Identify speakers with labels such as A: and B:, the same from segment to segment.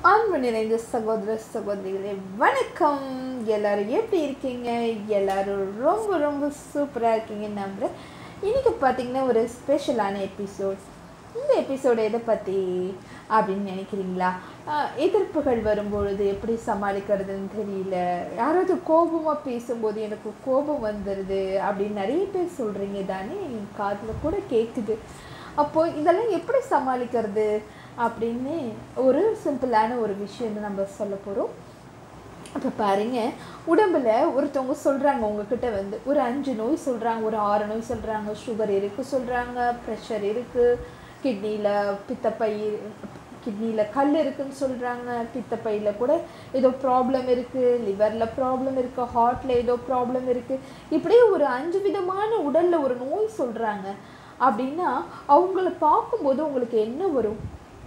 A: அன்பு நிறைந்த சகோதர சகோதரிகளே வணக்கம் எல்லாரும் எப்படி இருக்கீங்க எல்லாரும் ரொம்ப ரொம்ப சூப்பராக இருக்கீங்கன்னு நம்புகிறேன் இன்னைக்கு பார்த்தீங்கன்னா ஒரு ஸ்பெஷலான எபிசோட் இந்த எபிசோடு எதை பற்றி அப்படின்னு நினைக்கிறீங்களா ஆஹ் எதிர்ப்புகள் வரும்பொழுது எப்படி சமாளிக்கிறதுன்னு தெரியல யாராவது கோபமாக பேசும்போது எனக்கு கோபம் வந்துடுது அப்படின்னு நிறைய பேர் சொல்கிறீங்க தானே என் காதில் கூட கேட்குது அப்போது இதெல்லாம் எப்படி சமாளிக்கிறது அப்படின்னு ஒரு சிம்பிளான ஒரு விஷயம் நம்ம சொல்ல போகிறோம் அப்போ பாருங்க உடம்புல ஒருத்தவங்க சொல்கிறாங்க உங்ககிட்ட வந்து ஒரு அஞ்சு நோய் சொல்கிறாங்க ஒரு ஆறு நோய் சொல்கிறாங்க சுகர் இருக்குது சொல்கிறாங்க ப்ரெஷர் இருக்குது கிட்னியில் பித்தப்பை கிட்னியில் கல் இருக்குன்னு சொல்கிறாங்க பித்தப்பையில் கூட ஏதோ ப்ராப்ளம் இருக்குது லிவரில் ப்ராப்ளம் இருக்குது ஹார்ட்டில் ஏதோ ப்ராப்ளம் இருக்குது இப்படியே ஒரு அஞ்சு விதமான உடலில் ஒரு நோய் சொல்கிறாங்க அப்படின்னா அவங்கள பார்க்கும்போது உங்களுக்கு என்ன வரும்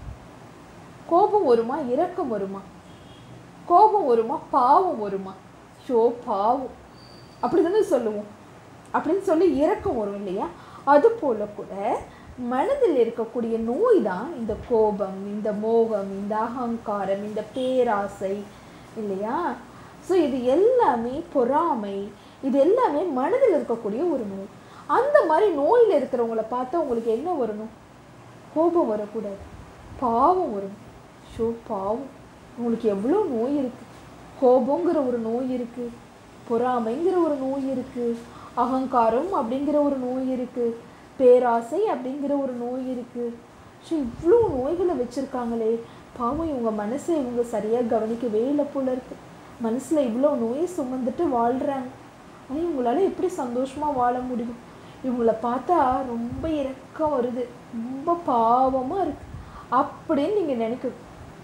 A: கோபம் வருமா இரக்கம் வருமா கோபம் வருமா பாவம் வருமா ஷோ பாவம் அப்படி தானே சொல்லுவோம் அப்படின்னு சொல்லி இரக்கம் வரும் இல்லையா அது போல கூட மனதில் இருக்கக்கூடிய நோய் தான் இந்த கோபம் இந்த மோகம் இந்த அகங்காரம் இந்த பேராசை இல்லையா ஸோ இது எல்லாமே பொறாமை இது எல்லாமே மனதில் இருக்கக்கூடிய ஒரு நோய் அந்த மாதிரி நோயில் இருக்கிறவங்கள பார்த்தா உங்களுக்கு என்ன வரணும் கோபம் வரக்கூடாது பாவம் வரும் ஷோ பாவம் உங்களுக்கு எவ்வளோ நோய் இருக்குது கோபங்கிற ஒரு நோய் இருக்குது பொறாமைங்கிற ஒரு நோய் இருக்குது அகங்காரம் அப்படிங்கிற ஒரு நோய் இருக்குது பேராசை அப்படிங்கிற ஒரு நோய் இருக்குது ஸோ இவ்வளோ நோய்களை வச்சுருக்காங்களே பாவம் இவங்க மனசை இவங்க சரியாக கவனிக்கவே இல்லை போல இருக்கு மனசில் இவ்வளோ நோயை சுமந்துட்டு வாழ்கிறாங்க ஆனால் இவங்களால எப்படி சந்தோஷமாக வாழ முடியும் இவங்கள பார்த்தா ரொம்ப இறக்கம் வருது ரொம்ப பாவமாக இருக்கு அப்படின்னு நீங்கள் நினைக்கணும்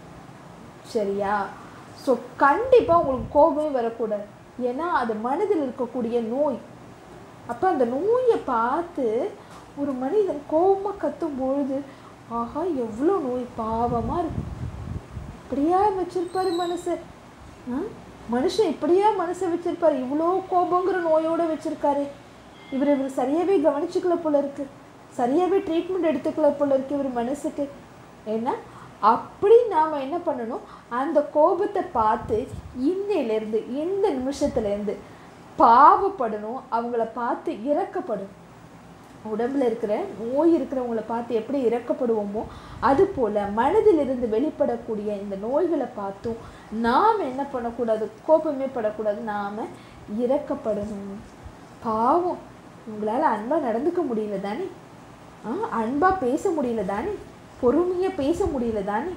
A: சரியா ஸோ கண்டிப்பாக உங்களுக்கு கோபமே வரக்கூடாது ஏன்னா அது மனதில் இருக்கக்கூடிய நோய் அப்போ அந்த நோயை பார்த்து ஒரு மனிதன் கோபமாக கத்தும் பொழுது ஆஹா எவ்வளோ நோய் பாவமாக இருக்கு இப்படியா வச்சிருப்பாரு மனசை ஆ? மனுஷன் இப்படியா மனசை வச்சிருப்பாரு இவ்வளோ கோபங்கிற நோயோடு வச்சிருக்காரு இவர் இவர் சரியாகவே கவனிச்சுக்கல போல இருக்கு சரியாகவே ட்ரீட்மெண்ட் எடுத்துக்கல போல இருக்கு இவர் மனசுக்கு ஏன்னா அப்படி நாம் என்ன பண்ணணும் அந்த கோபத்தை பார்த்து இன்னையிலேருந்து இந்த நிமிஷத்துலேருந்து பாவப்படணும் அவங்கள பார்த்து இறக்கப்படணும் உடம்புல இருக்கிற நோய் இருக்கிறவங்கள பார்த்து எப்படி இறக்கப்படுவோமோ அது போல் மனதிலிருந்து வெளிப்படக்கூடிய இந்த நோய்களை பார்த்தும் நாம் என்ன பண்ணக்கூடாது கோபமே படக்கூடாது நாம் இறக்கப்படணும் பாவம் உங்களால் அன்பாக நடந்துக்க முடியல தானே ஆ அன்பாக பேச முடியல தானே பொறுமையாக பேச முடியல தானே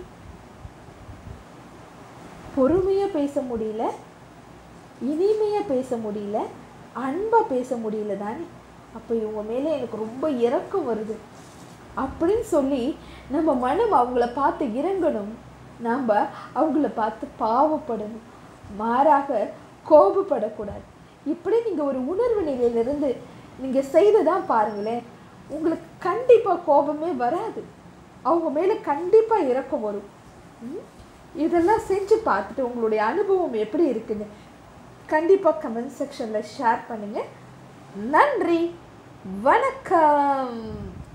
A: பொறுமையாக பேச முடியல இனிமையாக பேச முடியல அன்பாக பேச முடியல தானே அப்போ இவங்க மேலே எனக்கு ரொம்ப இரக்கம் வருது அப்படின்னு சொல்லி நம்ம மனம் அவங்கள பார்த்து இறங்கணும் நாம் அவங்கள பார்த்து பாவப்படணும் மாறாக கோபப்படக்கூடாது இப்படி நீங்கள் ஒரு உணர்வு நிலையிலிருந்து நீங்கள் செய்துதான் பாருங்களேன் உங்களுக்கு கண்டிப்பாக கோபமே வராது அவங்க மேலே கண்டிப்பாக இரக்கம் வரும் ம்? இதெல்லாம் செஞ்சு பார்த்துட்டு உங்களுடைய அனுபவம் எப்படி இருக்குன்னு கண்டிப்பாக கமெண்ட் செக்ஷனில் ஷேர் பண்ணுங்கள் நன்றி வணக்கம்